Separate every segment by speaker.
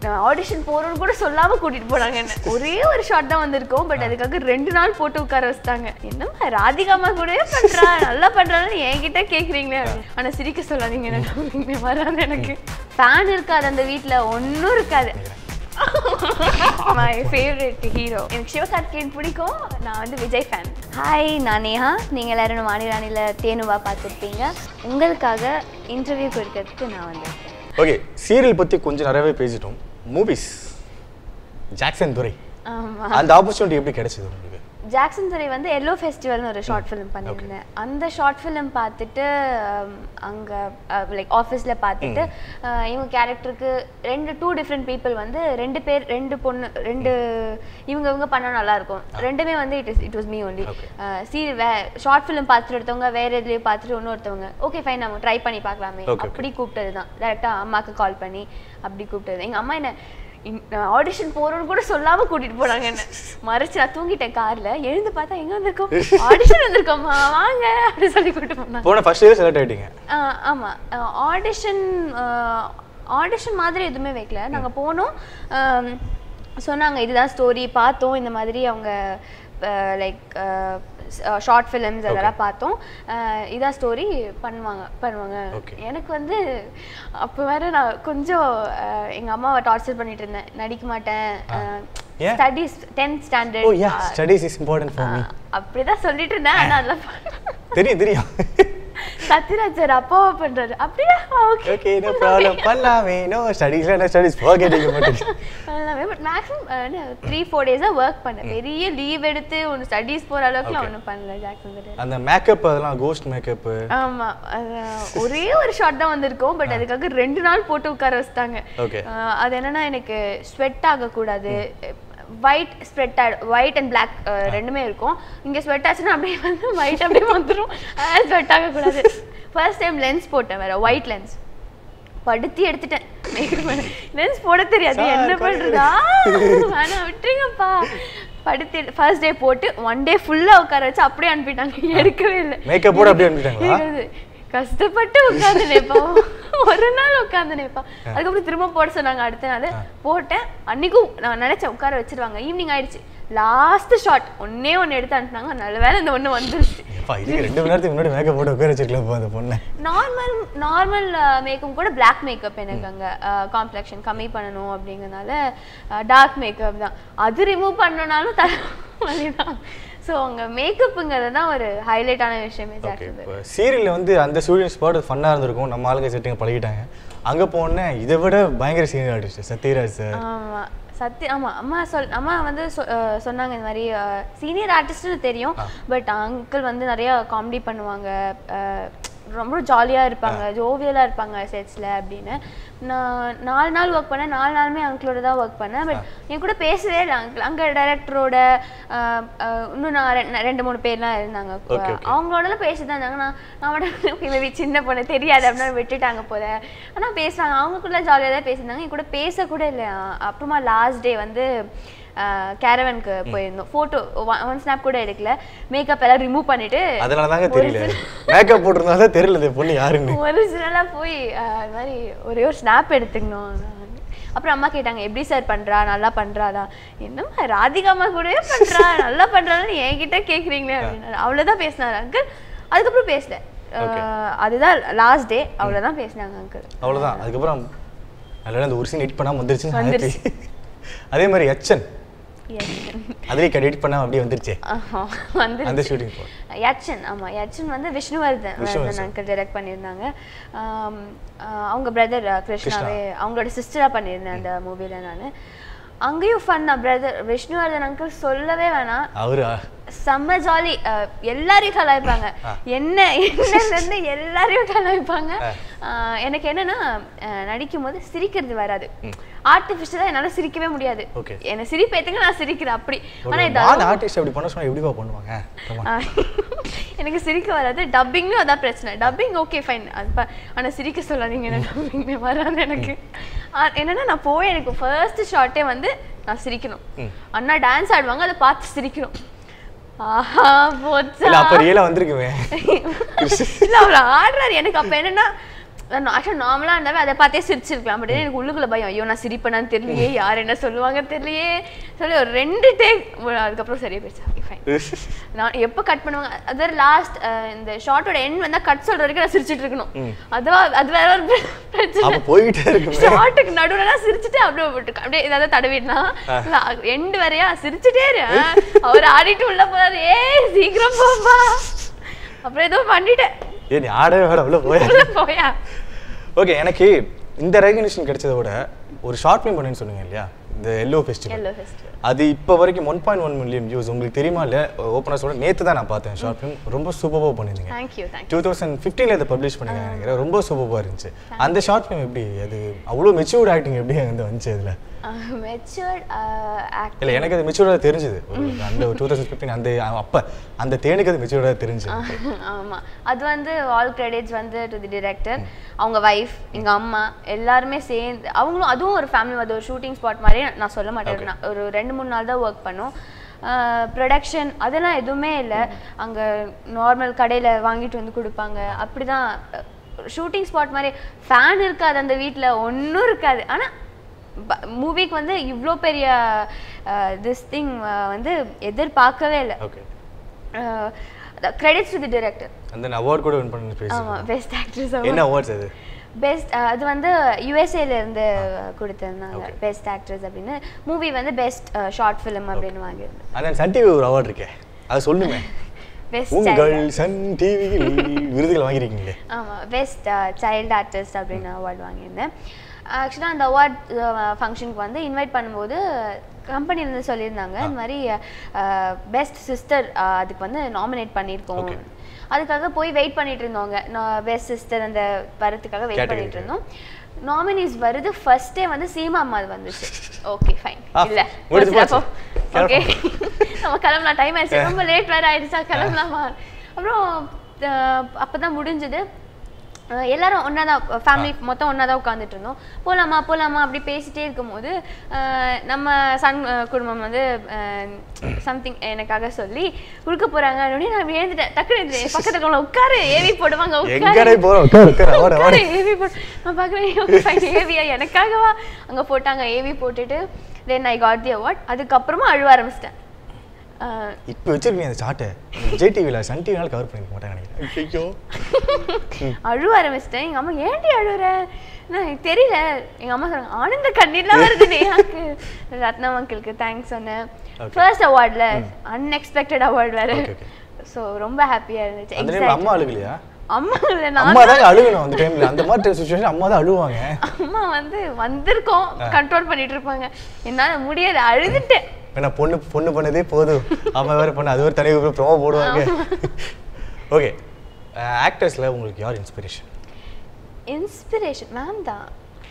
Speaker 1: Audition போறோம்னு கூட சொல்லாம கூட்டிட்டு போனாங்க என்ன ஒரே ஒரு ஷாட் தான் வந்திருக்கோம் பட் அதுக்காக ரெண்டு நாள் போட்டு உட்கார வச்சிட்டாங்க என்னம்மா ராதிகாமா கூடவே பண்றா நல்லா பண்றான்னு என்கிட்ட கேக்குறீங்களே அப்படின்னு. ஆனா சிரிக்க சொல்லாதீங்க எனக்கு வராது எனக்கு ஃபேன் இருக்காது அந்த வீட்ல ஒன்றும் இருக்காது மை ஃபேவரட் ஹீரோ எனக்கு சிவகார்த்திகேயன் பிடிக்கும் நான் வந்து விஜய் ஃபேன் ஹாய் நான் நேஹா நீங்கள் எல்லாரும் வாணிராணியில் தேனுவா பார்த்துருப்பீங்க உங்களுக்காக இன்டர்வியூ கொடுக்கறதுக்கு நான் வந்திருக்கேன்
Speaker 2: ஓகே சீரியல் பற்றி கொஞ்சம் நிறையவே பேசிட்டோம் மூவிஸ் ஜாக்சன் துரை
Speaker 1: ஆமாம்
Speaker 2: அந்த ஆப்பர்ச்சுனிட்டி எப்படி கிடைச்சது உங்களுக்கு
Speaker 1: ஜாக்சன் துரை வந்து எல்லோ ஃபெஸ்டிவல்னு ஒரு ஷார்ட் ஃபிலிம் பண்ணியிருந்தேன் அந்த ஷார்ட் ஃபிலிம் பார்த்துட்டு அங்கே லைக் ஆஃபீஸில் பார்த்துட்டு அஹ், இவங்க கேரக்டருக்கு ரெண்டு டூ டிஃப்ரெண்ட் பீப்புள் வந்து ரெண்டு பேர் ரெண்டு பொண்ணு ரெண்டு இவங்க இவங்க பண்ணால் நல்லா இருக்கும் ரெண்டுமே வந்து it is it was me only see way short film பார்த்துட்டு ஒருத்தவங்க வேற எதுலேயும் பார்த்துட்டு இன்னொருத்தவங்க ஓகே ஃபைன் நம்ம ட்ரை பண்ணி பார்க்கலாமே
Speaker 2: Okay, okay.
Speaker 1: அப்படி கூப்பிட்டது தான் டேரெக்டாக அம்மாவுக்கு கால் பண்ணி அப்படி கூப்பிட்டது எங்கள் அம்மா என்ன ஆடிஷன் போறோம்னு கூட சொல்லாம கூட்டிட்டு போனாங்க என்ன மறைச்சு நான் தூங்கிட்டேன் கார்ல எழுந்து பார்த்தா எங்க வந்திருக்கோம் ஆடிஷன் வந்திருக்கோம்மா வாங்க அப்படி சொல்லி கூட்டிட்டு போனாங்க
Speaker 2: போன ஃபர்ஸ்ட் இயர் செலக்ட் ஆயிட்டீங்க
Speaker 1: ஆஹ் ஆமா ஆடிஷன் ஆடிஷன் மாதிரி எதுவுமே வைக்கல நாங்க போனோம் ஆம், சொன்னாங்க இதுதான் ஸ்டோரி பார்த்தோம் இந்த மாதிரி அவங்க லைக் ஷார்ட் ஃபிலிம்ஸ் அதெல்லாம் பார்த்தோம் அஹ் இதான் ஸ்டோரி பண்ணுவாங்க பண்ணுவாங்க
Speaker 2: Okay.
Speaker 1: எனக்கு வந்து அப்போ வேற நான் கொஞ்சம் அஹ், எங்க அம்மாவை டார்ச்சர் பண்ணிட்டு இருந்தேன் நடிக்க மாட்டேன்
Speaker 2: ஏன்?
Speaker 1: Studies tenth
Speaker 2: oh
Speaker 1: standard
Speaker 2: yeah studies is important for me
Speaker 1: அப்படிதான் சொல்லிட்டு இருந்தேன் ஆனா அதெல்லாம்
Speaker 2: தெரியும் தெரியும்
Speaker 1: சத்யராஜ் சார் அப்பாவா பண்றாரு அப்படியா ஓகே
Speaker 2: ஓகே நோ ப்ராப்ளம் பண்ணலாமே நோ ஸ்டடீஸ்ல என்ன ஸ்டடீஸ் ஃபர்கெட்டிங் மாட்டேன்
Speaker 1: எல்லாமே பட் மேக்ஸிமம் த்ரீ ஃபோர் டேஸாக ஒர்க் பண்ணேன் பெரிய லீவ் எடுத்து ஒன்று ஸ்டடீஸ் போகிற அளவுக்குலாம் ஒன்றும் பண்ணல ஜாக்சன் கிட்ட
Speaker 2: அந்த மேக்கப் அதெல்லாம் கோஸ்ட் மேக்கப்
Speaker 1: ஆமா அது ஒரே ஒரு ஷாட் தான் வந்திருக்கும் பட் அதுக்காக ரெண்டு நாள் போட்டு உட்கார வச்சிட்டாங்க
Speaker 2: Okay.
Speaker 1: அஹ் அது என்னன்னா எனக்கு ஸ்வெட் ஆகக்கூடாது white spread white and black ரெண்டுமே இருக்கும் இங்க ஸ்வெட் ஆச்சுன்னா அப்படியே வந்து ஒயிட் அப்படியே வந்துடும் ஸ்வெட் ஆகக்கூடாது ஃபர்ஸ்ட் டைம் லென்ஸ் போட்டேன் வேற ஒயிட் லென்ஸ் படுத்தி எடுத்துட்டேன் லென்ஸ் போட தெரியாது
Speaker 2: Sir,
Speaker 1: என்ன
Speaker 2: கொஞ்சம்
Speaker 1: பண்றதா வேணாம் விட்டுருங்கப்பா படுத்து ஃபர்ஸ்ட் டே போட்டு ஒன் டே ஃபுல்லா உட்கார வச்சு அப்படியே அனுப்பிட்டாங்க எடுக்கவே இல்லை
Speaker 2: Makeup போட அப்படியே அனுப்பிட்டாங்களா?
Speaker 1: இருக்காது. கஷ்டப்பட்டு உட்காந்து நேப்பா ஒரு நாள் உட்காந்து நேப்பா அதுக்கப்புறம் திரும்ப போட சொன்னாங்க அடுத்த நாள் போட்டேன் அன்னைக்கும் நான் நினைச்சேன் உட்கார வச்சிருவாங்க ஈவினிங் ஆயிடுச்சு லாஸ்ட் ஷாட் ஒன்னே ஒன்று எடுத்து அனுப்புனாங்க நல்ல வேளை இந்த ஒன்று வந்துருச்சு
Speaker 2: அப்பா இதுக்கு ரெண்டு மணி நேரத்துக்கு முன்னாடி மேக்கப் போட்டு உட்கார வச்சிருக்கலாம் இப்போ அந்த பொண்ணை
Speaker 1: நார்மல் நார்மல் மேக்கப் கூட பிளாக் மேக்கப் எனக்கு அங்கே காம்ப்ளெக்ஷன் கம்மி பண்ணணும் அப்படிங்கறனால டார்க் மேக்கப் தான் அது ரிமூவ் பண்ணனாலும் தலை தான் ஸோ அங்கே மேக்கப்புங்கிறது தான் ஒரு ஹைலைட்டான விஷயமே
Speaker 2: ஓகே
Speaker 1: ஜாக்சன்
Speaker 2: இப்போ சீரியலில் வந்து அந்த ஸ்டூடெண்ட்ஸ் பாட்டு ஃபன்னாக இருந்திருக்கும் நம்ம ஆளுங்க செட்டிங்க பழகிட்டாங்க அங்கே போனேன் இதை விட பயங்கர சீனியர் ஆர்டிஸ்ட் சத்யராஜ் சார்
Speaker 1: ஆமா சத்ய ஆமா அம்மா சொல் அம்மா வந்து சொ- அஹ் சொன்னாங்க இந்த மாதிரி சீனியர் ஆர்டிஸ்ட்னு தெரியும் பட் அங்கிள் வந்து நிறைய காமெடி பண்ணுவாங்க அஹ் ரொம்ப ஜாலியாக இருப்பாங்க ஜோவியலாக இருப்பாங்க செட்ஸில் அப்படின்னு நான் நாலு நாள் ஒர்க் பண்ணேன் நாலு நாளுமே அங்கிளோட தான் ஒர்க் பண்ணேன் பட் என் கூட பேசவே இல்லை அங்கிள் அங்கே டைரக்டரோட இன்னும் நான் ரெ- ரெண்டு மூணு பேர்லாம் இருந்தாங்க
Speaker 2: Okay, okay.
Speaker 1: அவங்களோடலாம் பேசிட்டு தான் இருந்தாங்க நான் நான் மட்டும் மேபி சின்ன பொண்ணு தெரியாது அப்படின்னு விட்டுட்டாங்க போல ஆனால் பேசுறாங்க அவங்களுக்குள்ள ஜாலியாக தான் பேசியிருந்தாங்க என் கூட பேச கூட இல்லை அப்புறமா லாஸ்ட் டே வந்து கேரவனுக்கு போயிருந்தோம் ஃபோட்டோ ஒன் ஸ்னாப் கூட எடுக்கல மேக்கப் எல்லாம் ரிமூவ் பண்ணிட்டு
Speaker 2: அதனால தாங்க தெரியல மேக்கப் போட்டிருந்தா தான் தெரியல இந்த பொண்ணு யாருன்னு
Speaker 1: ஒரிஜினலாக போய் அஹ், இது மாதிரி ஒரே ஒரு ஸ்னாப் எடுத்துக்கணும் அப்புறம் அம்மா கேட்டாங்க எப்படி சார் பண்றா நல்லா பண்றாளா என்னம்மா ராதிகாமா கூடவே பண்றா நல்லா பண்றான்னு என்கிட்ட கேக்குறீங்களே அப்படின்னு அவ்வளவுதான் பேசினாரு அங்கிள் அதுக்கப்புறம் பேசல அஹ், அதுதான் லாஸ்ட் டே அவ்வளவுதான் பேசினாங்க அங்கிள்
Speaker 2: அவ்வளோதான் அதுக்கப்புறம் நல்ல அந்த ஒரு சீன் எடிட் பண்ணாமல் வந்துருச்சு
Speaker 1: வந்துருச்சு.
Speaker 2: அதே மாதிரி எச்சன் அதுலேயே எடிட் பண்ணாமல் அப்படியே வந்துருச்சே
Speaker 1: வந்து
Speaker 2: அந்த ஷூட்டிங் போ
Speaker 1: யட்சன் ஆமா யட்சன் வந்து விஷ்ணுவர்தன் வர்தன் அங்கிள் டைரக்ட் பண்ணியிருந்தாங்க ஆம், ஆஹ் அவங்க பிரதர் கிருஷ்ணாவே அவங்களோட சிஸ்டரா பண்ணியிருந்தேன் அந்த மூவில நான் அங்கேயும் ஃபன் தான் பிரதர் விஷ்ணுவர்தன் அங்கிள் சொல்லவே வேணாம்
Speaker 2: அவரு
Speaker 1: செம்ம ஜாலி எல்லாரையும் கலாய்ப்பாங்க என்ன என்னல இருந்து எல்லாரையும் கலாய்ப்பாங்க அஹ் எனக்கு என்னன்னா அஹ் நடிக்கும் போது சிரிக்கிறது வராது ஆர்டிஃபிஷியலா என்னால சிரிக்கவே முடியாது
Speaker 2: Okay.
Speaker 1: என்ன சிரிப்பேத்துக்கு நான் சிரிக்கிறேன் அப்படி ஆனா
Speaker 2: ஒரு
Speaker 1: இது
Speaker 2: மான் ஆர்டிஸ்ட் அப்படி பண்ண சொன்னா எப்படிப்பா பண்ணுவாங்க Come on.
Speaker 1: ஆஹ் எனக்கு சிரிக்க வராது டப்பிங்கும் அதான் பிரச்சனை டப்பிங் ஓகே ஃபைன் அது ப- ஆனா சிரிக்க சொல்லாதீங்க எனக்கு டப்பிங் வராது எனக்கு ஆ, என்னன்னா நான் போய் எனக்கு ஃபர்ஸ்ட் ஷாட்டே வந்து நான் சிரிக்கணும் அண்ணா டான்ஸ் ஆடுவாங்க அதை பார்த்து சிரிக்கணும் ஆஹா போச்சா
Speaker 2: இல்ல அப்ப ரியலா வந்திருக்குமே
Speaker 1: இல்ல அவர் ஆடுறாரு எனக்கு அப்ப என்னன்னா ஆக்சுவலாக நார்மலாக இருந்தாவே அதை பார்த்தே சிரிச்சிருப்பேன் அப்படியே எனக்கு உள்ளுக்குள்ள பயம் ஐயோ நான் சிரிப்பேனான்னு தெரியலையே யார் என்ன சொல்லுவாங்க தெரியலையே சொல்லி ஒரு ரெண்டு டேக் அதுக்கப்புறம் சரியா போயிடுச்சு ஓகே ஃபைன் நான் எப்போ கட் பண்ணுவாங்க அது லாஸ்ட் இந்த ஷார்ட்டோட எண்ட் வந்தா கட் சொல்ற வரைக்கும் நான் சிரிச்சிட்டு இருக்கணும் அதுவா அது வேற ஒரு பிரச்சனை
Speaker 2: அப்ப போய்கிட்டே இருக்குமே
Speaker 1: ஷார்ட்டுக்கு நடுவுல சிரிச்சுட்டு அப்படியே விட்டு அப்படியே ஏதாவது தடவிடனா எண்டு வரையா சிரிச்சுட்டே இரு ஆ. அவர் ஆடிட்டு உள்ள போறாரு ஏய் சீக்கிரம் போப்பா அப்புறம் ஏதோ பண்ணிட்டேன்
Speaker 2: ஏ நீ ஆடவே வேட உள்ள போய்
Speaker 1: உள்ள போயா
Speaker 2: ஓகே எனக்கு இந்த ரெகக்னிஷன் கிடைச்சதை விட ஒரு ஷார்ட் ஃபிலிம் பண்ணேன்னு சொன்னீங்க இல்லையா இந்த எல்லோ ஃபெஸ்டிவல்
Speaker 1: எல்லோ ஃபெஸ்டிவல்
Speaker 2: அது இப்போ வரைக்கும் one point one million views உங்களுக்கு தெரியுமா இல்லை ஓப்பனாக சொல்ல நேற்று தான் நான் பார்த்தேன் ஷார்ட் ஃபிலிம் ரொம்ப சூப்பராக பண்ணியிருந்தீங்க
Speaker 1: தேங்க்யூ தேங்க்யூ
Speaker 2: டூ தௌசண்ட் ஃபிஃப்டீனில் இதை பப்ளிஷ் பண்ணீங்க நினைக்கிறேன் ரொம்ப சூப்பராக இருந்துச்சு அந்த ஷார்ட் ஃபிலிம் எப்படி அது அவ்வளோ மெச்சூர்ட் ஆக்டிங் எப்படி வந்து வந்துச்சு அதில்
Speaker 1: மெச்சூர்ட் ஆக்ட்
Speaker 2: இல்லை எனக்கு அது மெச்சூர்டாக தெரிஞ்சுது ஒரு அந்த டூ தௌசண்ட் ஃபிஃப்டீன் அந்த அப்போ அந்த தேனுக்கு அது மெச்சூர்டாக தெரிஞ்சு
Speaker 1: ஆமா அது வந்து ஆல் கிரெடிட்ஸ் வந்து டு தி டிரெக்டர் அவங்க வைஃப் எங்க அம்மா எல்லாருமே சேர்ந்து அவங்களும் அதுவும் ஒரு ஃபேமிலி அது ஒரு ஷூட்டிங் ஸ்பாட் மாதிரி நான் சொல்ல மாட்டேன் நான் ஒரு ரெண்டு மூணு நாள் தான் ஒர்க் பண்ணோம் ப்ரொடக்ஷன் அதெல்லாம் எதுவுமே இல்லை அங்கே நார்மல் கடையில் வாங்கிட்டு வந்து கொடுப்பாங்க அப்படிதான் ஷூட்டிங் ஸ்பாட் மாதிரி ஃபேன் இருக்காது அந்த வீட்டில் ஒன்றும் இருக்காது ஆனால் மூவிக்கு வந்து இவ்வளோ பெரிய திஸ் திங் வந்து எதிர்பார்க்கவே இல்லை
Speaker 2: okay
Speaker 1: credits to the director
Speaker 2: அந்த அவார்ட் கூட வின் பண்ணி பேசி
Speaker 1: ஆமா பெஸ்ட் ஆக்ட்ரஸ்
Speaker 2: என்ன அவார்ட்ஸ் அது
Speaker 1: பெஸ்ட் அது வந்து யுஎஸ்ஏல இருந்து கொடுத்திருந்தாங்க பெஸ்ட் ஆக்ட்ரஸ் அப்படின்னு மூவி வந்து பெஸ்ட் ஷார்ட் ஃபிலிம் அப்படின்னு வாங்கியிருந்தேன்
Speaker 2: அந்த சன் டிவி ஒரு அவார்ட் இருக்கே அது சொல்லுமே
Speaker 1: பெஸ்ட்
Speaker 2: உங்கள் சன் டிவியில் விருதுகள் வாங்கியிருக்கீங்களே
Speaker 1: ஆமா பெஸ்ட் சைல்டு ஆர்டிஸ்ட் அப்படின்னு அவார்ட் வாங்கியிருந்தேன் ஆக்சுவலாக அந்த அவார்ட் ஃபங்க்ஷனுக்கு வந்து இன்வைட் பண்ணும்போது கம்பெனிலேருந்து சொல்லியிருந்தாங்க இந்த மாதிரி பெஸ்ட் சிஸ்டர் அதுக்கு வந்து நாமினேட் பண்ணியிருக்கோம்
Speaker 2: Okay.
Speaker 1: அதுக்காக போய் வெயிட் பண்ணிட்டு இருந்தோங்க நான் பெஸ்ட் சிஸ்டர் அந்த வரதுக்காக வெயிட்
Speaker 2: Category.
Speaker 1: பண்ணிட்டு இருந்தோம் நாமினிஸ் வருது ஃபர்ஸ்டே வந்து சீமா அம்மா அது வந்துச்சு ஓகே ஃபைன்
Speaker 2: Ah,
Speaker 1: இல்ல
Speaker 2: முடிஞ்சு போச்சு.
Speaker 1: ஓகே நம்ம கிளம்பலாம் டைம் ஆயிடுச்சு ரொம்ப லேட் வேற ஆயிடுச்சா கிளம்பலாமா அப்புறம் அஹ், அப்பதான் முடிஞ்சது அஹ், எல்லாரும் ஒன்றா தான் ஃபேமிலி மொத்தம் ஒன்றா தான் உட்காந்துட்டு இருந்தோம் போலாமா போலாமா அப்படி பேசிட்டே இருக்கும்போது அஹ், நம்ம சன் அஹ், குடும்பம் வந்து சம்திங் எனக்காக சொல்லி கொடுக்க போறாங்க அப்படின்னு நான் எழுந்துட்டேன் டக்குனு எழுந்துட்டேன். பக்கத்துல இருக்கவங்கள உட்காரு ஏவி போடுவாங்க
Speaker 2: எங்கடே போறோம் உட்காரு உட்காரு அவார்டு அவார்டு
Speaker 1: உட்காரு, ஏவி போட்டு நான் பார்க்குறேன் ஏவியா எனக்காகவா அங்க போட்டாங்க ஏவி போட்டுட்டு தென் ஐ காட் தி அவார்ட் அதுக்கப்புறமா அழுவ ஆரம்பிச்சிட்டேன் அஹ்,
Speaker 2: இப்போ வச்சிருக்கீங்க அந்த சார்ட்டை விஜய் டிவியில் சன் டிவினால கவர் பண்ணிக்க மாட்டாங்க நினைக்கிறேன் ஐயோ
Speaker 1: அழுவ ஆரம்பிச்சிட்டேன் எங்க அம்மா ஏன்டி அழுவுற நான் எனக்கு தெரியல எங்க அம்மா சொன்னாங்க ஆனந்த கண்ணீர்லாம் வருது நேஹாக்கு ரத்னம் அங்கிளுக்கு தேங்க்ஸ் சொன்னேன்
Speaker 2: Okay.
Speaker 1: ஃபர்ஸ்ட் அவார்ட்ல அன்எக்ஸ்பெக்டட் அவார்ட் வேற
Speaker 2: Okay, okay.
Speaker 1: ஸோ ரொம்ப ஹாப்பியா இருந்துச்சு
Speaker 2: அந்த டைம்ல
Speaker 1: Excited.
Speaker 2: அம்மா அழுகலையா
Speaker 1: அம்மா இல்ல, நான்
Speaker 2: அம்மா தாங்க அழுகணும் அந்த டைம்ல அந்த மாதிரி சுச்சுவேஷன் அம்மா தான் அழுவாங்க
Speaker 1: அம்மா வந்து வந்திருக்கோம் கண்ட்ரோல் பண்ணிட்டு இருப்பாங்க என்னால முடியாது அழுதுட்டேன்
Speaker 2: ஏன்னா பொண்ணு பொண்ணு பண்ணதே போதும் அம்மா வேற பொண்ணு அது ஒரு தனி ப்ரோமோ போடுவாங்க ஓகே ஆக்டர்ஸ்ல உங்களுக்கு யார் இன்ஸ்பிரேஷன்
Speaker 1: இன்ஸ்பிரேஷன் மேம் தான்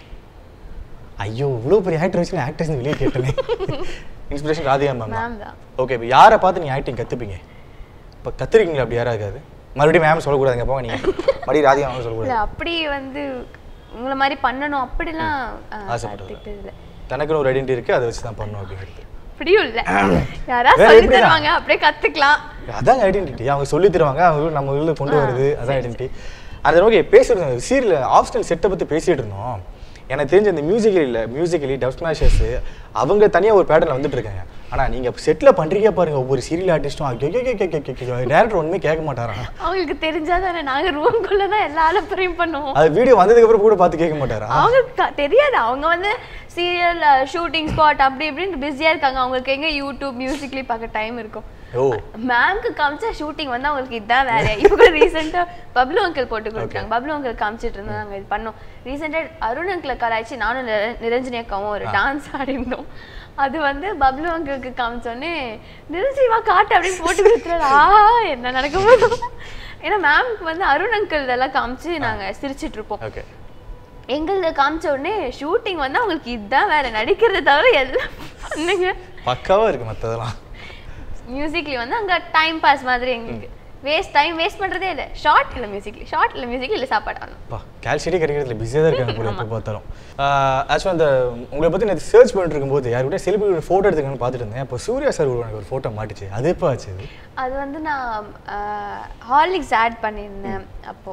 Speaker 2: ஐயோ இவ்வளோ பெரிய ஆக்டர் வச்சு ஆக்டர்ஸ் வெளியே கேட்டேனே இன்ஸ்பிரேஷன் ராதிகா மேம்
Speaker 1: மேம் தான்
Speaker 2: ஓகே இப்போ யாரை பார்த்து நீங்கள் ஆக்டிங் கற்றுப்பீங்க இப்போ கற்றுருக்கீங்களா அப்படி யாராவது இருக்காது மறுபடியும் மேம் சொல்லக்கூடாதுங்க போங்க நீங்கள் மறுபடியும் ராதிகா மேம்
Speaker 1: இல்ல
Speaker 2: சொல்லக்கூடாது
Speaker 1: அப்படி வந்து உங்களை மாதிரி பண்ணணும் அப்படிலாம் அஹ்,
Speaker 2: ஆசைப்பட்டது.
Speaker 1: கத்துக்கிட்டது இல்ல
Speaker 2: தனக்குன்னு ஒரு ஐடென்டி இருக்குது அதை வச்சு தான் பண்ணணும் அப்படிங்கிறது
Speaker 1: அப்படியும் இல்ல யாராவது
Speaker 2: வேற
Speaker 1: சொல்லி
Speaker 2: எப்படிதான்?
Speaker 1: தருவாங்க அப்படியே கத்துக்கலாம்
Speaker 2: அதான் ஐடென்டிட்டி அவங்க சொல்லி தருவாங்க அவங்க நம்ம உள்ள கொண்டு வருது அதான் ஐடென்டிட்டி அது ஓகே பேசிட்டு இருந்தோம் சீரியல் ஆப்ஷனல் செட்டை பற்றி பேசிட்டு இருந்தோம் எனக்கு தெரிஞ்ச இந்த மியூசிக்கல் இல்லை மியூசிக்கலி டப் ஸ்மாஷர்ஸ் அவங்க தனியாக ஒரு பேட்டர்ல வந்துட்டு இருக்காங்க ஆனால் நீங்கள் செட்டில் பண்ணுறீங்க பாருங்க ஒவ்வொரு சீரியல் ஆர்டிஸ்ட்டும் ஐயோ டேரக்டர் ஒன்றுமே கேட்க மாட்டாராம்
Speaker 1: அவங்களுக்கு தெரிஞ்சாதானே நாங்க ரூம்குள்ள தான் எல்லா அலப்பறையும் பண்ணுவோம்
Speaker 2: அது வீடியோ வந்ததுக்கப்புறம் கூட பார்த்து கேட்க மாட்டாரா
Speaker 1: அவங்களுக்கு க- தெரியாது அவங்க வந்து சீரியல் ஷூட்டிங் ஸ்பாட் அப்படி இப்படின்னு பிஸியா இருக்காங்க அவங்களுக்கு எங்க யூடியூப் மியூசிக்லி பார்க்க டைம் இருக்கும்
Speaker 2: ஓ
Speaker 1: மேம்க்கு காமிச்சா ஷூட்டிங் வந்து அவங்களுக்கு இதான் வேலை இப்போ கூட ரீசெண்டாக பப்ளு அங்கிள் போட்டு கொடுத்தாங்க பப்ளு அங்கிள் காமிச்சிட்டு இருந்தோம் நாங்கள் இது பண்ணோம் ரீசெண்டாக அருண் அங்கிளை கலாய்ச்சி நானும் நிர- நிரஞ்சனி அக்காவும் ஒரு டான்ஸ் ஆடிருந்தோம் அது வந்து பப்ளு அங்கிளுக்கு காமிச்சோன்னே நிரஞ்சனிவா காட்டு அப்படின்னு போட்டு கொடுத்துறாரு ஆ என்ன நடக்க போதும் ஏன்னா மேம்க்கு வந்து அருண் அங்கிள் இதெல்லாம் காமிச்சு நாங்க சிரிச்சிட்டு இருப்போம்
Speaker 2: ஓகே
Speaker 1: எங்களது காமிச்ச உடனே ஷூட்டிங் வந்து அவங்களுக்கு இதுதான் வேற நடிக்கிறத தவிர எல்லாம் பண்ணுங்க
Speaker 2: பக்காவாக இருக்குது மற்றதெல்லாம்
Speaker 1: மியூசிக்லி வந்து அங்க டைம் பாஸ் மாதிரி எங்களுக்கு வேஸ்ட் டைம் வேஸ்ட் பண்றதே இல்ல ஷார்ட் இல்ல மியூசிக்லி ஷார்ட் இல்ல மியூசிக் இல்ல சாப்பாடு ஆகணும்
Speaker 2: அப்பா கால்ஷீட்டே கிடைக்கிறதுல பிஸியாக தான் இருக்காங்க போல எப்போ பார்த்தாலும் ஆக்சுவலாக அந்த உங்களை பற்றி நான் சர்ச் பண்ணிட்டு இருக்கும்போது யார் கூட செலிபிரிட்டி ஃபோட்டோ எடுத்துக்கணும்னு பார்த்துட்டு இருந்தேன் அப்போ சூர்யா சார் எனக்கு ஒரு ஃபோட்டோ மாட்டுச்சு அது எப்போ ஆச்சு அது
Speaker 1: அது வந்து நான் ஹார்லிக்ஸ் ஆட் பண்ணியிருந்தேன் அப்போ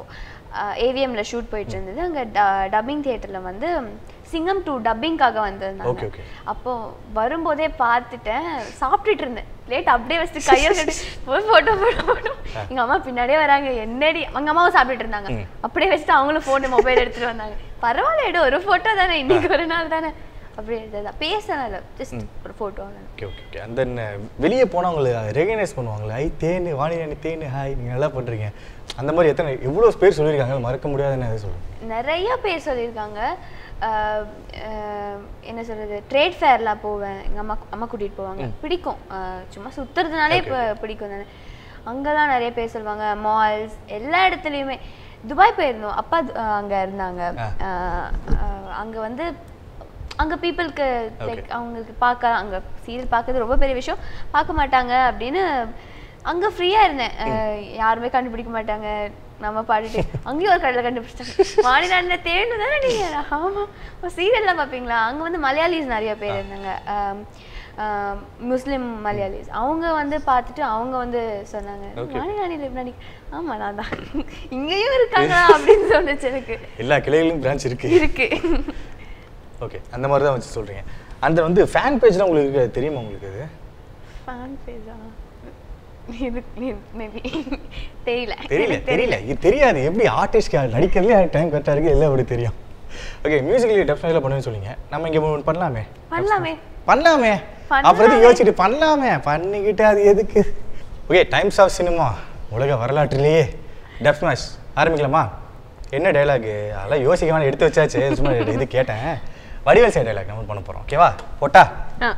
Speaker 1: ஏவிஎம்ல ஷூட் போயிட்டு இருந்தது அங்கே டப்பிங் தியேட்டரில் வந்து சிங்கம் டூ டப்பிங்காக வந்திருந்தாங்க
Speaker 2: Okay, okay.
Speaker 1: அப்போ வரும்போதே பார்த்துட்டேன் சாப்பிட்டுட்டு இருந்தேன் பிளேட் அப்படியே வச்சுட்டு கையை கட்டி போய் ஃபோட்டோ ஃபோட்டோ ஃபோட்டோ எங்கள் அம்மா பின்னாடியே வராங்க என்னடி எங்கள் அம்மாவும் சாப்பிட்டுட்டு இருந்தாங்க அப்படியே வச்சுட்டு அவங்களும் ஃபோனு மொபைல் எடுத்துட்டு வந்தாங்க பரவாயில்ல எடு ஒரு ஃபோட்டோ தானே இன்னைக்கு ஒரு நாள் தானே அப்படியே எடுத்ததா பேசல ஜஸ்ட் ஒரு ஃபோட்டோ
Speaker 2: ஓகே ஓகே ஓகே அந்த வெளியே போனால் உங்களை ரெகனைஸ் பண்ணுவாங்களே ஐ தேனு வாணி தேனு ஹாய் நீங்கள் நல்லா பண்ணுறீங்க அந்த மாதிரி எத்தனை எவ்வளோ பேர் சொல்லியிருக்காங்க மறக்க முடியாதுன்னு அதை சொல்லுங்கள்
Speaker 1: நிறைய பேர் சொல்லியிருக்காங்க ஆஹ் ஆஹ் என்ன சொல்றது ட்ரேட் ஃபேர்லாம் போவேன் எங்கள் அம்மா அம்மா கூட்டிகிட்டு போவாங்க பிடிக்கும் ஆஹ் சும்மா சுற்றுறதுனாலே இப்போ பிடிக்கும் தானே அங்கெல்லாம் நிறைய பேர் சொல்லுவாங்க மால்ஸ் எல்லா இடத்துலையுமே துபாய் போயிருந்தோம் அப்பா து- ஆஹ் அங்க இருந்தாங்க ஆஹ் ஆஹ் அங்க வந்து அங்க பீப்புளுக்கு லைக் அவங்களுக்கு பார்க்க அங்க சீரியல் பார்க்கறது ரொம்ப பெரிய விஷயம் பார்க்க மாட்டாங்க அப்படின்னு அங்க ஃப்ரீயா இருந்தேன் அஹ் யாருமே கண்டுபிடிக்க மாட்டாங்க நம்ம பாடிட்டு அங்கேயும் ஒரு கடையில் கண்டுபிடிச்சிட்டாங்க மாநில தேடு தானே நீங்க ஆமா சீரியல்லாம் பார்ப்பீங்களா அங்க வந்து மலையாளிஸ் நிறைய பேர் இருந்தாங்க ஆம், ஆம், முஸ்லிம் மலையாளிஸ் அவங்க வந்து பார்த்துட்டு அவங்க வந்து சொன்னாங்க மாநில எப்படி ஆமா நான் தான் இங்கேயும் இருக்காங்க அப்படின்னு சொன்னுச்சு எனக்கு
Speaker 2: எல்லா கிளைகளிலும் பிரான்ச் இருக்கு
Speaker 1: இருக்கு
Speaker 2: ஓகே அந்த மாதிரி தான் வச்சு சொல்கிறீங்க அந்த வந்து ஃபேன் பேஜ்லாம் உங்களுக்கு இருக்கு, அது தெரியுமா உங்களுக்கு அது
Speaker 1: ஃபேன் பேஜா இது மேபி தெரியல
Speaker 2: தெரியல
Speaker 1: எனக்கு
Speaker 2: தெரியல இது தெரியாது எப்படி ஆர்டிஸ்ட்க்கு நடிக்கிறதுலே டைம் கரெக்டாக இருக்கு எல்லாம் அப்படி தெரியும் ஓகே மியூசிக்கலி டெஃபினட்டாக பண்ணுவேன்னு சொல்லுங்க நம்ம இங்கே ஒன்று பண்ணலாமே
Speaker 1: பண்ணலாமே
Speaker 2: பண்ணலாமே அப்புறம் எதுக்கு யோசிச்சுட்டு பண்ணலாமே பண்ணிக்கிட்டு அது எதுக்கு ஓகே டைம்ஸ் ஆஃப் சினிமா உலக வரலாற்றிலேயே டெஃப் மேட்ச் ஆரம்பிக்கலாமா என்ன டைலாக் அதெல்லாம் யோசிக்க வேணாம் எடுத்து வச்சாச்சு சும்மா இது கேட்டேன் வடிவேல் சைடு டைலாக் நம்ம பண்ண போகிறோம் ஓகேவா போட்டா
Speaker 1: ஆ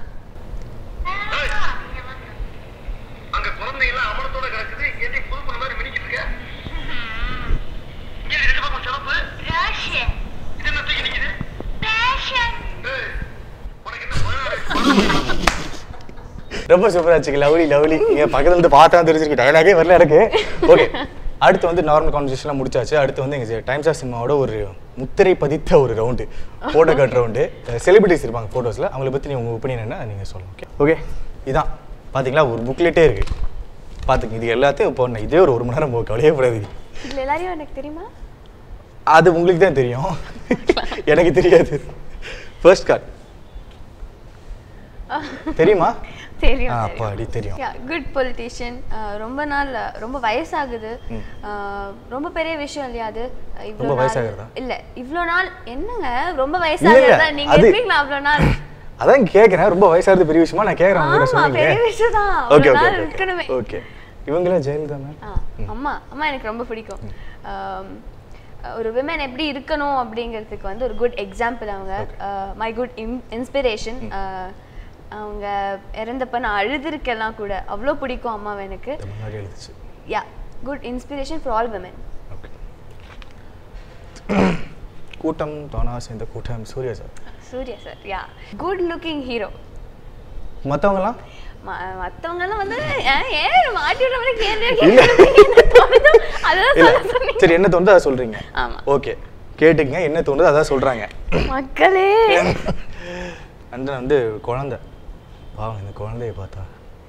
Speaker 3: அங்க குழந்தை எல்லாம் அமரத்தோட கிடக்குது இங்க என்ன புது பொண்ணு மாதிரி மினிக்கிட்டு இருக்க இங்க ரெண்டு பக்கம் சிவப்பு
Speaker 4: Russian.
Speaker 3: இது என்ன தூக்கி நிக்குது
Speaker 4: Passion.
Speaker 3: ஏய், உனக்கு என்ன பயம்?
Speaker 2: ரொம்ப சூப்பராக வச்சுக்க லவ்லி லவ்லி நீங்கள் பக்கத்துல இருந்து பார்த்தா தெரிஞ்சிருக்கு டைலாகே வரல எனக்கு ஓகே அடுத்து வந்து நார்மல் கான்வர்சேஷன்லாம் முடிச்சாச்சு அடுத்து வந்து எங்கள் டைம்ஸ் ஆஃப் சினிமாவோட ஒரு முத்திரை பதித்த ஒரு round photo cut round celebrities இருப்பாங்க ஃபோட்டோஸில் அவங்கள பற்றி நீங்கள் உங்கள் ஒப்பீனியன் என்ன நீங்கள் சொல்லுங்க ஓகே ஓகே இதான் பார்த்தீங்களா ஒரு புக்லெட்டே இருக்குது பார்த்துங்க இது எல்லாத்தையும் இப்போ நான் இதே ஒரு ஒரு மணி நேரம் போக கவலையே கூடாது
Speaker 1: இதுல எல்லாரையும் எனக்கு தெரியுமா
Speaker 2: அது உங்களுக்கு தான் தெரியும் எனக்கு தெரியாது ஃபர்ஸ்ட் கார்டு தெரியுமா
Speaker 1: தெரியும்
Speaker 2: ஆ, அப்போ அடி தெரியும்
Speaker 1: குட் பொலிட்டிஷியன் ரொம்ப நாள் ரொம்ப வயசாகுது அஹ், ரொம்ப பெரிய விஷயம் இல்லையா அது இவ்வளோ
Speaker 2: ரொம்ப
Speaker 1: நாள்
Speaker 2: வயசாகுறதா?
Speaker 1: இல்ல இவ்வளோ நாள் என்னங்க ரொம்ப
Speaker 2: இல்ல,
Speaker 1: வயசாகுறதா நீங்க
Speaker 2: அது-
Speaker 1: இருப்பீங்களா அவ்வளோ நாள்
Speaker 2: அதான் கேட்குறேன் ரொம்ப வயசாகிறது பெரிய விஷயமா நான் கேட்குறேன் உங்ககிட்ட
Speaker 1: ஆமா பெரிய
Speaker 2: சொன்னீங்க
Speaker 1: விஷயம் தான்
Speaker 2: ஓகே
Speaker 1: அவ்வளோ
Speaker 2: ஓகே
Speaker 1: நாள் இருக்கணுமே
Speaker 2: ஓகே இவங்களே ஜெயலலிதா மேம்
Speaker 1: ஆ, அம்மா அம்மா எனக்கு ரொம்ப பிடிக்கும் ஆம், ஒரு விமன் எப்படி இருக்கணும் அப்படிங்கிறதுக்கு வந்து ஒரு குட் எக்ஸாம்பிள் அவங்க மை குட் இன்ஸ்பிரேஷன் அவங்க இறந்தப்ப நான் அழுதுருக்கெல்லாம் கூட அவ்வளோ பிடிக்கும் அம்மாவை எனக்கு
Speaker 2: முன்னாடி எழுதுச்சு
Speaker 1: yeah good inspiration for all women
Speaker 2: okay Koottam Thaanaa Serndha Koottam Suriya sir
Speaker 1: Suriya sir yeah good looking hero
Speaker 2: மற்றவங்களாம்
Speaker 1: மற்றவங்கெல்லாம் வந்து ஏன் ஏன் மாட்டி விடுற மாதிரி கேள்வி கேட்கறீங்க? என்ன தோணுதோ அதான்
Speaker 2: இல்ல
Speaker 1: சொல்ல சொன்னீங்க
Speaker 2: சரி என்ன தோணுதோ அதை சொல்றீங்க
Speaker 1: ஆமா.
Speaker 2: ஓகே கேட்டுக்கங்க என்ன தோணுதோ அதான் சொல்றாங்க
Speaker 1: மக்களே
Speaker 2: அந்த வந்து குழந்தை பாவம் இந்த குழந்தைய பார்த்தா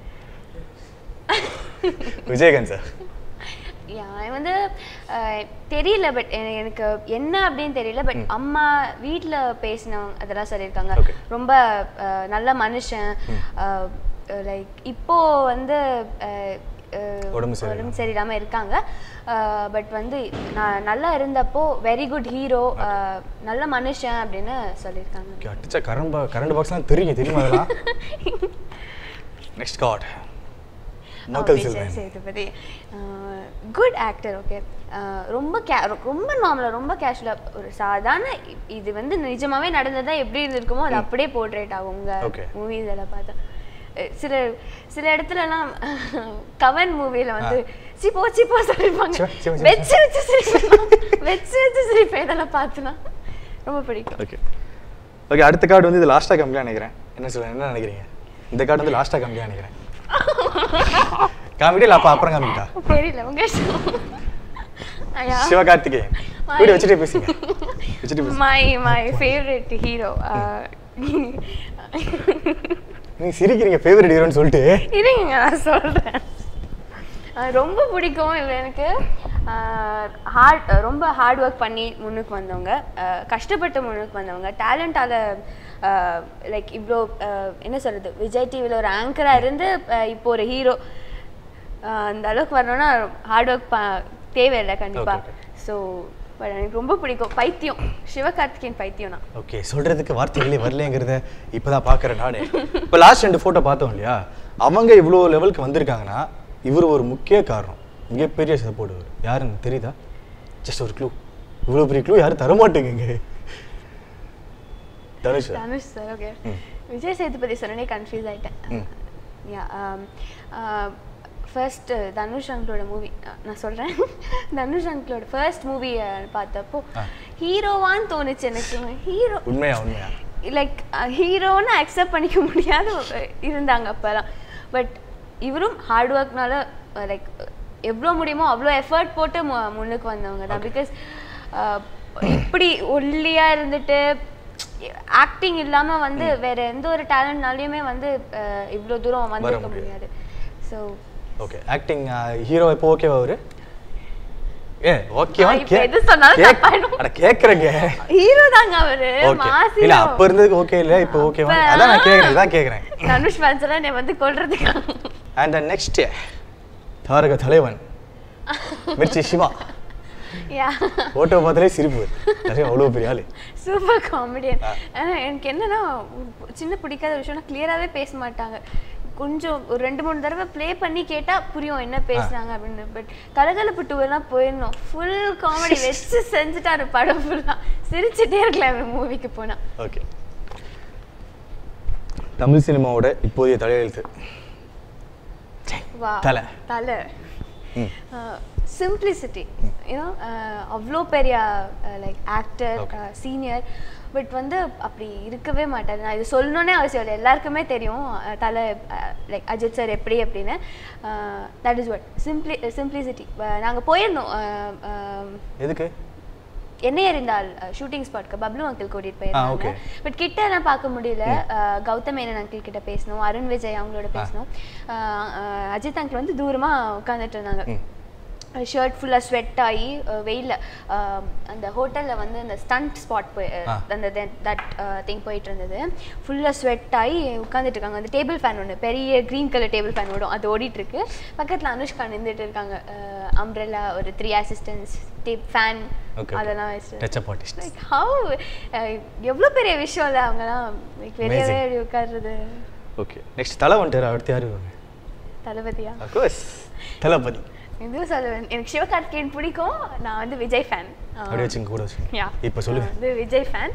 Speaker 2: விஜயகாந்த் சார்
Speaker 1: யா வந்து அஹ், தெரியல பட் எனக்கு என்ன அப்படின்னு தெரியல பட் அம்மா வீட்ல பேசினவங்க அதெல்லாம் சொல்லியிருக்காங்க
Speaker 2: Okay.
Speaker 1: ரொம்ப அஹ், நல்ல மனுஷன் லைக் இப்போ வந்து அஹ், அஹ்,
Speaker 2: உடம்பு சரியில்லாம.
Speaker 1: உடம்பு சரியில்லாம இருக்காங்க பட் வந்து நான் நல்லா இருந்தப்போ வெரி குட் ஹீரோ நல்ல மனுஷன் அப்படின்னு சொல்லியிருக்காங்க
Speaker 2: ஓகே அடிச்சா கரண்ட் பா கரண்ட் பாக்ஸ்லாம் தெரியும் தெரியுமா அதெல்லாம் next god Makkal
Speaker 1: Vijay
Speaker 2: Selvan
Speaker 1: Sethupathi good actor okay ரொம்ப கே ரொம்ப நார்மலாக ரொம்ப கேஷுவலாக ஒரு சாதாரண இ- இது வந்து நிஜமாவே நடந்ததா எப்படி இருந்திருக்குமோ அது அப்படியே போர்ட்ரேட் ஆகும் உங்க
Speaker 2: Okay.
Speaker 1: மூவிஸ் எல்லாம் பார்த்தா அஹ் சில சில இடத்துலலாம் கவன் மூவில வந்து சிப்போ சிப்போ சொல்லிருப்பாங்க
Speaker 2: சிவா, சிவா, சிவா,
Speaker 1: வச்சு வச்சு சிரிப்பேன் வச்சு வச்சு சிரிப்பேன் இதெல்லாம் பார்த்துனா ரொம்ப பிடிக்கும்
Speaker 2: ஓகே ஓகே அடுத்த கார்டு வந்து இது லாஸ்ட்டாக கம்மியாக நினைக்கிறேன் என்ன சொல்ல என்ன நினைக்கிறீங்க இந்த கார்டு வந்து லாஸ்ட்டாக கம்மியாக நினைக்கிறேன் காமிட்டே இல்லை அப்போ அப்புறம் காமிக்கிட்டா
Speaker 1: தெரியல உங்க இஷ்டம். ஐயா
Speaker 2: சிவகார்த்திகேயன் வீடு வச்சுட்டே பேசுங்க வச்சுட்டு பேசுங்க
Speaker 1: my my favorite hero uh,
Speaker 2: நீங்க சிரிக்கிறீங்க ஃபேவரட் ஹீரோன்னு சொல்லிட்டு
Speaker 1: இருங்க நான் சொல்றேன் அஹ் ரொம்ப பிடிக்கும் இவர் எனக்கு ஹார்ட் ரொம்ப ஹார்ட் ஒர்க் பண்ணி முன்னுக்கு வந்தவங்க அஹ், கஷ்டப்பட்டு முன்னுக்கு வந்தவங்க டேலண்டால லைக் இவ்வளோ அஹ், என்ன சொல்கிறது விஜய் டிவியில் ஒரு ஆங்கராக இருந்து அஹ், இப்போ ஒரு ஹீரோ அந்த அளவுக்கு வரணும்னா ஹார்ட் ஒர்க் ப தேவையில்லை கண்டிப்பாக ஸோ எனக்கு ரொம்ப பிடிக்கும் பைத்தியம் சிவகார்த்திகேயன் பைத்தியம் நான்
Speaker 2: ஓகே சொல்றதுக்கு வார்த்தைகளே வரலங்கிறத இப்பதான் பார்க்குறேன் நானு இப்போ லாஸ்ட் ரெண்டு ஃபோட்டோ பார்த்தோம் இல்லையா அவங்க இவ்வளோ லெவலுக்கு வந்திருக்காங்கன்னா இவர் ஒரு முக்கிய காரணம் மிகப்பெரிய சப்போர்ட் இவர் யாருன்னு தெரியுதா ஜஸ்ட் ஒரு க்ளூ இவ்வளோ பெரிய க்ளூ யாரும் தர மாட்டேங்குங்க Dhanush sir.
Speaker 1: Dhanush sir okay Vijay Sethupathi சொன்னே கன்ஃபியூஸ் ஆயிட்டேன்
Speaker 2: ம்.
Speaker 1: யா ஃபர்ஸ்ட் தனுஷ் அங்கிளோட மூவி நான் சொல்கிறேன் தனுஷ் அங்கிளோட ஃபர்ஸ்ட் மூவி பார்த்தப்போ ஹீரோவான்னு தோணுச்சு எனக்கு ஹீரோ
Speaker 2: உண்மையா உண்மையா
Speaker 1: லைக் ஹீரோன்னு அக்செப்ட் பண்ணிக்க முடியாத ஒரு- இருந்தாங்க அப்போலாம் பட் இவரும் ஹார்ட் ஒர்க்னால லைக் எவ்வளோ முடியுமோ அவ்வளோ எஃபர்ட் போட்டு மு- முன்னுக்கு வந்தவங்க தான் பிகாஸ் இப்படி ஒல்லியாக இருந்துட்டு ஆக்டிங் இல்லாமல் வந்து வேற எந்த ஒரு டேலண்ட்னாலையுமே வந்து அஹ், இவ்வளோ தூரம் வந்திருக்க
Speaker 2: முடியாது.
Speaker 1: முடியாது ஸோ
Speaker 2: ஓகே ஆக்டிங் ஹீரோ இப்போ ஓகேவா அவரு ஏ ஓகேவா
Speaker 1: நான் இப்ப எது சொன்னாலும் தப்பாயிடும்.
Speaker 2: அட கேக்குறேங்க
Speaker 1: ஹீரோ தாங்க அவரு
Speaker 2: ஓகே
Speaker 1: மாஸ்
Speaker 2: இல்ல
Speaker 1: hero.
Speaker 2: அப்ப இருந்ததுக்கு ஓகே இல்ல இப்போ ஓகேவா
Speaker 1: அப்ப-
Speaker 2: அதான் நான் கேக்குறேன் இதான் கேக்குறேன்
Speaker 1: தனுஷ் ஃபேன்ஸ் எல்லாம் என்னை வந்து கொல்றதுக்கு
Speaker 2: அண்ட் த நெக்ஸ்ட் தாரக தலைவன் மிர்ச்சி சிவா
Speaker 1: யா
Speaker 2: போட்டோ பார்த்தாலே சிரிப்பு நிறைய அவ்வளோ பெரிய ஆளு
Speaker 1: சூப்பர் காமெடியன் எனக்கு என்னன்னா ஒரு சின்ன பிடிக்காத விஷயம்னா கிளியராகவே பேச மாட்டாங்க கொஞ்சம் ஒரு ரெண்டு மூணு தடவை ப்ளே பண்ணி கேட்டா புரியும் என்ன பேசுறாங்க அப்படின்னு பட் கலகலப்பு டூர்லாம் போயிடணும் ஃபுல் காமெடி வச்சு செஞ்சுட்டாரு படம் ஃபுல்லா சிரிச்சுட்டே இருக்கலாம் மூவிக்கு போனா
Speaker 2: ஓகே தமிழ் சினிமாவோட இப்போதைய தலையெழுத்து
Speaker 1: வா
Speaker 2: தலை.
Speaker 1: தலை
Speaker 2: ம்.
Speaker 1: சிம்பிளிசிட்டி யூனோ அவ்வளோ பெரிய like actor
Speaker 2: Okay.
Speaker 1: Senior but வந்து அப்படி இருக்கவே மாட்டார் நான் இது சொல்லணுன்னே அவசியம் இல்லை எல்லாருக்குமே தெரியும் அஹ், தலை லைக் அஜித் சார் எப்படி அப்படின்னு that is what simply simplicity நாங்கள் போயிருந்தோம் அஹ், அஹ்,
Speaker 2: எதுக்கு
Speaker 1: என்னை அறிந்தால் ஷூட்டிங் ஸ்பாட்க்கு பப்ளு அங்கிள் கூட்டிட்டு
Speaker 2: okay.
Speaker 1: போயிருந்தாங்க பட் கிட்ட எல்லாம் பார்க்க முடியல அஹ், கௌதம் மேனன் அங்கிள் கிட்ட பேசணும் அருண் விஜய் அவங்களோட பேசணும் அஹ், அஹ், அஜித் அங்கிள் வந்து தூரமா உட்காந்துட்டு இருந்தாங்க ஷர்ட் ஃபுல்லாக ஸ்வெட் ஆகி வெயிலில் அந்த ஹோட்டலில் வந்து அந்த ஸ்டண்ட் ஸ்பாட் போய் அஹ்,
Speaker 2: ஆ.
Speaker 1: அந்த தட் திங் போயிட்டு இருந்தது ஃபுல்லாக ஸ்வெட் ஆகி உட்காந்துட்டு இருக்காங்க அந்த டேபிள் ஃபேன் ஒன்று பெரிய க்ரீன் கலர் டேபிள் ஃபேன் ஓடும் அது ஓடிட்டு இருக்கு பக்கத்தில் அனுஷ்கா நின்றுட்டு இருக்காங்க அம்ப்ரெல்லா ஒரு three assistants tape fan
Speaker 2: Okay, okay.
Speaker 1: அதெல்லாம் வச்சு
Speaker 2: touch up artist
Speaker 1: like how எவ்வளோ பெரிய விஷயம் இல்லை அவங்கலாம் லைக் வெளியவே
Speaker 2: Amazing.
Speaker 1: அப்படி உட்கார்றது
Speaker 2: ஓகே நெக்ஸ்ட் தலை வந்துட்டார் அடுத்து யாரு
Speaker 1: தளபதியா
Speaker 2: அஃப்கோர்ஸ் தளபதி
Speaker 1: இதுவும் சொல்லுவேன் எனக்கு சிவகார்த்திகேயன் பிடிக்கும் நான் வந்து விஜய் ஃபேன்
Speaker 2: அப்படியே வச்சுங்க கூட வச்சுங்க
Speaker 1: யா
Speaker 2: இப்போ சொல்லுங்க
Speaker 1: வந்து Vijay fan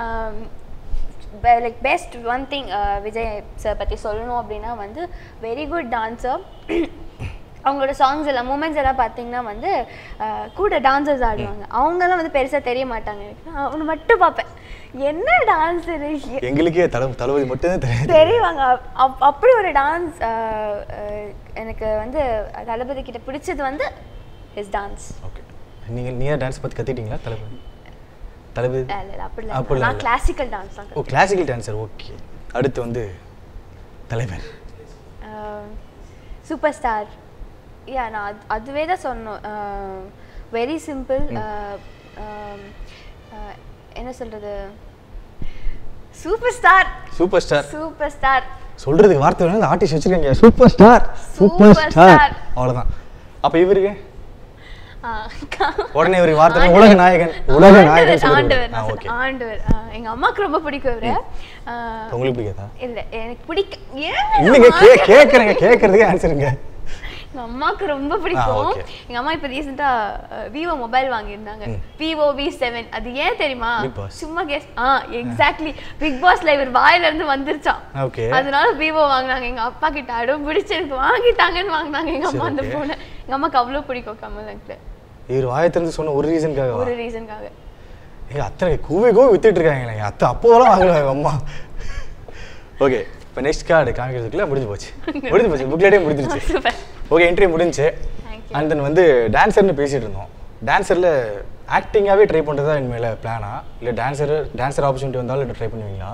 Speaker 1: like best one thing Vijay sir பற்றி சொல்லணும் அப்படின்னா வந்து வெரி குட் டான்ஸர் அவங்களோட சாங்ஸ் எல்லாம் மூமெண்ட்ஸ் எல்லாம் பார்த்தீங்கன்னா வந்து அஹ், கூட டான்சர்ஸ் ஆடுவாங்க அவங்கெல்லாம் வந்து பெருசாக தெரிய மாட்டாங்க எனக்கு நான் அவனை மட்டும் பார்ப்பேன் என்ன டான்ஸரு
Speaker 2: எங்களுக்கே தல தளபதி மட்டும்தான் தெரியாது
Speaker 1: தெரியுவாங்க அப்- அப்படி ஒரு டான்ஸ் எனக்கு வந்து தளபதி கிட்ட பிடிச்சது வந்து ஹிஸ் டான்ஸ்
Speaker 2: ஓகே நீங்க நீங்க டான்ஸ் பத்தி கத்துக்கிட்டீங்களா தளபதி தளபதி
Speaker 1: இல்லை இல்லை அப்படி இல்லை
Speaker 2: அப்படிலாம்
Speaker 1: நான்
Speaker 2: இல்ல.
Speaker 1: கிளாசிக்கல் டான்ஸ் தான்
Speaker 2: ஓ கிளாசிக்கல் டான்சர் ஓகே அடுத்து வந்து தலைவர்
Speaker 1: சூப்பர் ஸ்டார் யா நான் அது- அதுவே தான் சொன்னோம் வெரி சிம்பிள் என்ன சொல்றது superstar
Speaker 2: superstar
Speaker 1: superstar
Speaker 2: சொல்றதுக்கு வார்த்தை வேணும் ஆர்டிஸ்ட் வச்சிருக்காங்க superstar
Speaker 1: Super
Speaker 2: superstar
Speaker 1: star.
Speaker 2: அவ்வளவுதான் அப்ப இவருக்கு உடனே இவருக்கு வார்த்தை உலக நாயகன் உலக நாயகன்
Speaker 1: ஆண்டவர்
Speaker 2: சொல்லிருக்காரு. ஆ
Speaker 1: நான்
Speaker 2: ஓகே
Speaker 1: சொன்னேன். ஆண்டவர் ஆ, எங்க அம்மாக்கு ரொம்ப பிடிக்கும் இவரு ஆ,
Speaker 2: உங்களுக்கு பிடிக்காதா
Speaker 1: இல்ல எனக்கு பிடிக்க ஏன்
Speaker 2: இல்லைங்க கே கேட்குறேங்க கேட்கறதுக்கு ஆன்சருங்க
Speaker 1: எங்க அம்மாக்கு ரொம்ப பிடிக்கும்
Speaker 2: okay.
Speaker 1: எங்க அம்மா இப்ப ரீசெண்டா விவோ மொபைல் வாங்கியிருந்தாங்க விவோ வி செவன் அது ஏன் தெரியுமா
Speaker 2: Big Boss.
Speaker 1: சும்மா கேஸ் ஆ எக்ஸாக்ட்லி பிக் பாஸ்ல இவர் வாயில இருந்து வந்துருச்சான்
Speaker 2: ஓகே
Speaker 1: அதனால விவோ வாங்குனாங்க எங்க அப்பா கிட்ட அடம் பிடிச்சு எனக்கு வாங்கிட்டாங்கன்னு வாங்குனாங்க எங்க அம்மா
Speaker 2: சரி,
Speaker 1: அந்த
Speaker 2: okay.
Speaker 1: போனை எங்க அம்மாக்கு அவ்வளவு பிடிக்கும் கமல் அங்கிள்
Speaker 2: இவர் வாயத்திலிருந்து சொன்ன ஒரு ரீசனுக்காக
Speaker 1: ஒரு ரீசனுக்காக
Speaker 2: எங்க அத்தனை கூவி கூவி வித்துட்டு இருக்காங்க எங்க அத்தை அப்போலாம் வாங்கல எங்க அம்மா ஓகே இப்போ நெக்ஸ்ட் கார்டு காமிக்கிறதுக்குள்ள முடிஞ்சு போச்சு முடிஞ்சு போச்சு புக்லெட்டே முடிஞ்சிருச்சு
Speaker 1: சூப்பர்
Speaker 2: ஓகே என்ட்ரி முடிஞ்சுச்சு
Speaker 1: Thank you.
Speaker 2: அண்ட் தென் வந்து டான்ஸர்னு பேசிட்டு இருந்தோம் டான்ஸரில் ஆக்டிங்காகவே ட்ரை பண்ணுறதா இனிமேல் பிளானா இல்லை டான்ஸர் டான்ஸர் ஆப்பர்ச்சுனிட்டி வந்தாலும் ட்ரை பண்ணுவீங்களா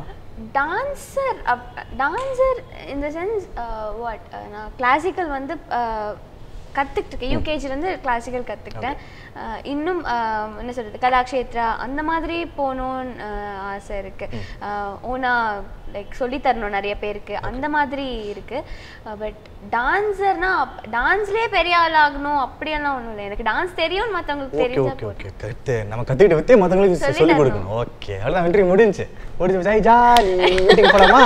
Speaker 1: டான்சர் டான்சர் இந்த சென்ஸ் வாட் நான் கிளாசிக்கல் வந்து கற்றுக்கிட்டு இருக்கேன் யூகேஜிலேருந்து கிளாசிக்கல் கற்றுக்கிட்டேன் அஹ் இன்னும் அஹ், என்ன சொல்கிறது கலாக்ஷேத்ரா அந்த மாதிரி போகணுன்னு அஹ், ஆசை இருக்குது ஓனா லைக் சொல்லி தரணும் நிறைய பேருக்கு அந்த மாதிரி இருக்குது பட் டான்ஸர்னா டான்ஸ்லேயே பெரிய ஆள் ஆகணும் அப்படியெல்லாம் ஒன்றும் இல்லை எனக்கு டான்ஸ் தெரியும் மற்றவங்களுக்கு
Speaker 2: ஓகே
Speaker 1: தெரிஞ்சா
Speaker 2: ஓகே ஓகே கரெக்ட் நம்ம கத்துக்கிட்ட வித்தே மத்தவங்களுக்கு
Speaker 1: சொல்லி
Speaker 2: சொல்லி
Speaker 1: தரணும்.
Speaker 2: கொடுக்கணும் ஓகே அவ்வளோதான் வெற்றி முடிஞ்சு முடிஞ்சு ஜாய் ஜாலி வீட்டுக்கு போலாமா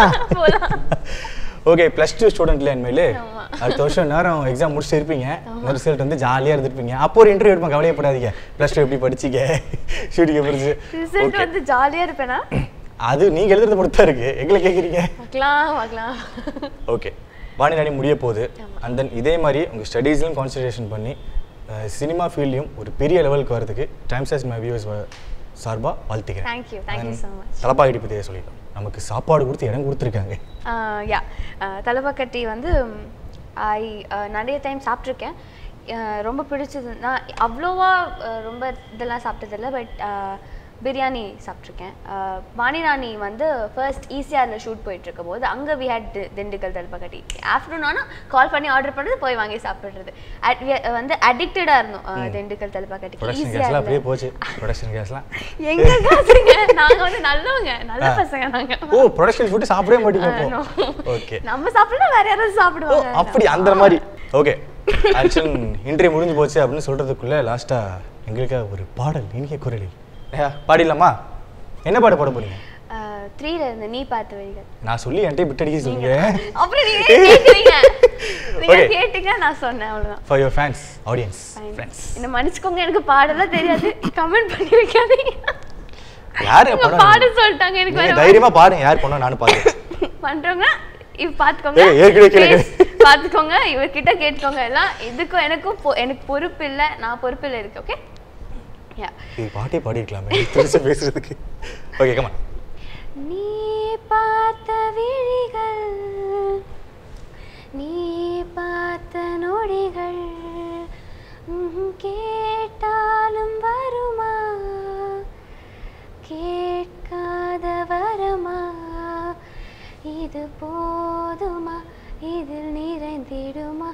Speaker 2: ஓகே ப்ளஸ் டூ ஸ்டூடெண்ட்ல இனிமேல்
Speaker 1: ஆமா.
Speaker 2: அடுத்த வருஷம் நேரம் எக்ஸாம் முடிச்சுட்டு இருப்பீங்க இந்த ரிசல்ட் வந்து ஜாலியாக இருந்திருப்பீங்க அப்போ ஒரு இன்டர்வியூ எடுப்போம் கவலையப்படாதீங்க ப்ளஸ் டூ எப்படி படிச்சீங்க ஷூட்டிங் படிச்சு
Speaker 1: ரிசல்ட்
Speaker 2: ஓகே
Speaker 1: வந்து ஜாலியாக இருப்பேனா
Speaker 2: அது நீங்க எழுதுறத பொறுத்து தான் இருக்கு எங்களை கேட்குறீங்க
Speaker 1: பார்க்கலாம் பார்க்கலாம்
Speaker 2: ஓகே வாணி ராணி முடிய போகுது அண்ட் தென் இதே மாதிரி உங்கள் ஸ்டடீஸ்லையும் கான்சன்ட்ரேஷன் பண்ணி சினிமா ஃபீல்ட்லையும் ஒரு பெரிய லெவலுக்கு வரதுக்கு டைம்ஸ் ஆஸ் மை வியூஸ் சார்பாக வாழ்த்துக்கிறேன்
Speaker 1: Thank you, thank you so much.
Speaker 2: Thalappakatti பற்றியே சொல்லிட்டோம் நமக்கு சாப்பாடு கொடுத்து இடம் கொடுத்துருக்காங்க
Speaker 1: யா தலைப்பாக்கட்டி வந்து ஐ நிறைய டைம் சாப்பிட்ருக்கேன் அஹ் ரொம்ப பிடிச்சது நான் அவ்வளோவா அஹ் ரொம்ப இதெல்லாம் சாப்பிட்டதில்ல பட் பிரியாணி சாப்பிட்ருக்கேன் வாணிராணி வந்து ஃபர்ஸ்ட் ஈசிஆரில் ஷூட் போயிட்டு இருக்கும் போது அங்கே we had Dindigul Thalappakatti afternoon ஆனால் கால் பண்ணி ஆர்டர் பண்ணுறது போய் வாங்கி சாப்பிட்றது At- we- வந்து அடிக்டடாக இருந்தோம் அஹ் திண்டுக்கல் தலப்பாக்கட்டிக்கு
Speaker 2: ப்ரொடக்ஷன் கேஸ்லாம் அப்படியே
Speaker 1: ஈஸியாக
Speaker 2: போச்சு ப்ரொடக்ஷன் கேஸ்லாம்
Speaker 1: எங்க காசுங்க நாங்க வந்து நல்லவங்க நல்ல பசங்க நாங்க
Speaker 2: ஓ ப்ரொடக்ஷன் ஃபுட்டு சாப்பிடவே மாட்டீங்க
Speaker 1: ஆ, no.
Speaker 2: அப்போ ஓகே
Speaker 1: நம்ம சாப்பிடலாம் வேற யாராவது
Speaker 2: ஓ
Speaker 1: சாப்பிடுவாங்க
Speaker 2: அப்படி அந்த மாதிரி ஓகே ஆக்சுவல் இன்டர்வியூ முடிஞ்சு போச்சு அப்படின்னு சொல்றதுக்குள்ள லாஸ்டா எங்களுக்காக ஒரு பாடல் இனிய குரலில் ஏ, பாடிடலாமா என்ன பாட பாட போறீங்க
Speaker 1: த்ரீல இருந்து நீ பார்த்த வழிகள்
Speaker 2: நான் சொல்லி என்கிட்ட பிட் அடிக்க சொல்லுங்க
Speaker 1: அப்புறம் நீங்க ஏன் கேக்குறீங்க நீங்க
Speaker 2: Okay.
Speaker 1: கேட்டீங்க நான் சொன்னேன் அவ்வளவுதான்
Speaker 2: for your fans audience
Speaker 1: Fine.
Speaker 2: Friends
Speaker 1: என்ன மன்னிச்சுக்கோங்க எனக்கு பாடலாம் தெரியாது கமெண்ட் பண்ணி வைக்காதீங்க
Speaker 2: யாரு
Speaker 1: உங்க
Speaker 2: படம்
Speaker 1: பாட சொல்லிட்டாங்க எனக்கு
Speaker 2: நீங்க
Speaker 1: வேற
Speaker 2: தைரியமா பாருங்க யார் பண்ணா நானும் பாருங்க
Speaker 1: பண்றவங்க இவ பாத்துக்கோங்க
Speaker 2: ஏய், ஏற்கனவே கேளுங்க.
Speaker 1: Please, பாத்துக்கோங்க இவர்கிட்ட கேட்டுக்கோங்க எல்லாம் இதுக்கும் எனக்கும் பொ- எனக்கு பொறுப்பு இல்ல நான் பொறுப்பு இல்ல இருக்கு ஓகே யா
Speaker 2: இது பாட்டே பாடிருக்கலாமே திருச்சி பேசுறதுக்கு ஓகே கமா
Speaker 1: நீ பார்த்த விழிகள் நீ பார்த்த நொடிகள் ம்ஹும், கேட்டாலும் வருமா கேட்காத வரமா இது போதுமா இதில் நிறைந்திடுமா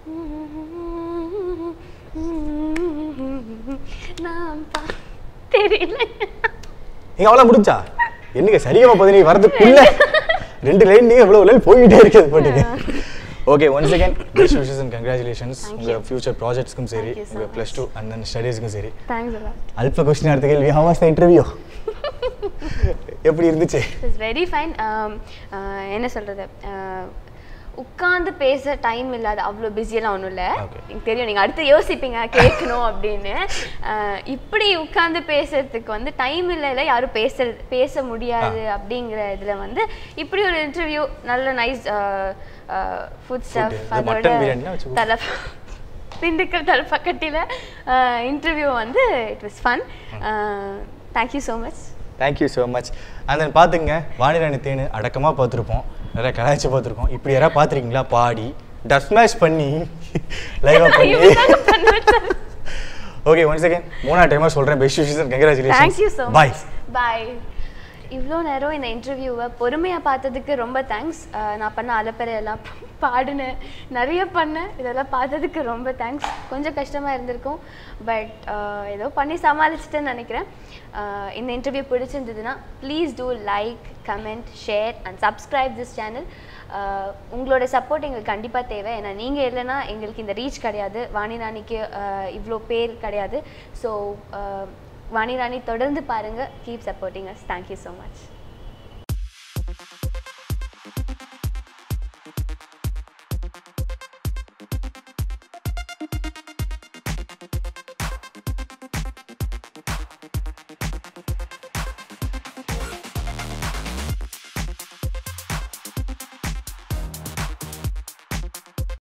Speaker 1: நாம் பா தெரியல
Speaker 2: நீங்க அவ்வளவு முடிஞ்சா என்னங்க சரியாம பதினி வரதுக்குள்ள ரெண்டு லைன் நீங்க இவ்வளவு லைன் போய்கிட்டே இருக்குது பாட்டுக்கு okay once again best wishes and congratulations
Speaker 1: Thank
Speaker 2: உங்க
Speaker 1: you.
Speaker 2: ஃபியூச்சர் ப்ராஜெக்ட்ஸ்க்கும் சரி
Speaker 1: Thank you so
Speaker 2: உங்க
Speaker 1: much.
Speaker 2: Plus two and then ஸ்டடீஸ்க்கும் சரி
Speaker 1: தேங்க்ஸ் அலாட்
Speaker 2: அல்ப கொஸ்டின் அடுத்த கேள்வி ஹவ் வாஸ் த இன்டர்வியூ எப்படி இருந்துச்சு
Speaker 1: இட்ஸ் வெரி ஃபைன் என்ன சொல்கிறது உட்காந்து பேச டைம் இல்லாத அவ்வளோ பிஸியெல்லாம் ஒன்றும் இல்லை
Speaker 2: Okay.
Speaker 1: எனக்கு தெரியும் நீங்கள் அடுத்து யோசிப்பீங்க கேட்கணும் அப்படின்னு அஹ், இப்படி உட்காந்து பேசுறதுக்கு வந்து டைம் இல்லைல்ல யாரும் பேசுறது பேச முடியாது அப்படிங்கிற இதில் வந்து இப்படி ஒரு இன்டர்வியூ நல்ல நைஸ் ஃபுட் ஸ்டஃப்
Speaker 2: இது
Speaker 1: அதோட
Speaker 2: mutton biryani-னா வச்சுக்கோ.
Speaker 1: தலை திண்டுக்கல் தலைப்பக்கட்டியில் இன்டர்வியூ வந்து it was fun thank you so much
Speaker 2: thank you so much and then பார்த்துங்க வாணிராணி தேனு அடக்கமாக பார்த்துருப்போம் நிறைய கலாய்ச்சி பார்த்துருக்கோம் இப்படி யாராவது பார்த்துருக்கீங்களா பாடி டஸ் மேஷ் பண்ணி லைவாக பண்ணி
Speaker 1: பண்ண வச்சாரு
Speaker 2: ஓகே ஒன் செகண்ட் மூணாவது டைமாக சொல்கிறேன் best wishes and
Speaker 1: thank you so
Speaker 2: congratulation bye
Speaker 1: much bye இவ்வளோ நேரம் இந்த இன்டர்வியூவை பொறுமையாக பார்த்ததுக்கு ரொம்ப தேங்க்ஸ் நான் பண்ண அலப்பறை எல்லாம் பாடினேன் நிறைய பண்ணேன் இதெல்லாம் பார்த்ததுக்கு ரொம்ப தேங்க்ஸ் கொஞ்சம் கஷ்டமாக இருந்திருக்கும் பட் ஏதோ பண்ணி சமாளிச்சிட்டேன்னு நினைக்கிறேன் அஹ், இந்த இன்டர்வியூ பிடிச்சிருந்ததுன்னா please do like comment share and subscribe this channel உங்களோட சப்போர்ட் எங்களுக்கு கண்டிப்பாக தேவை ஏன்னா நீங்கள் இல்லைன்னா எங்களுக்கு இந்த ரீச் கிடையாது வாணி ராணிக்கு அஹ், இவ்வளோ பேர் கிடையாது ஸோ வாணி ராணி தொடர்ந்து பாருங்க keep supporting us thank you so much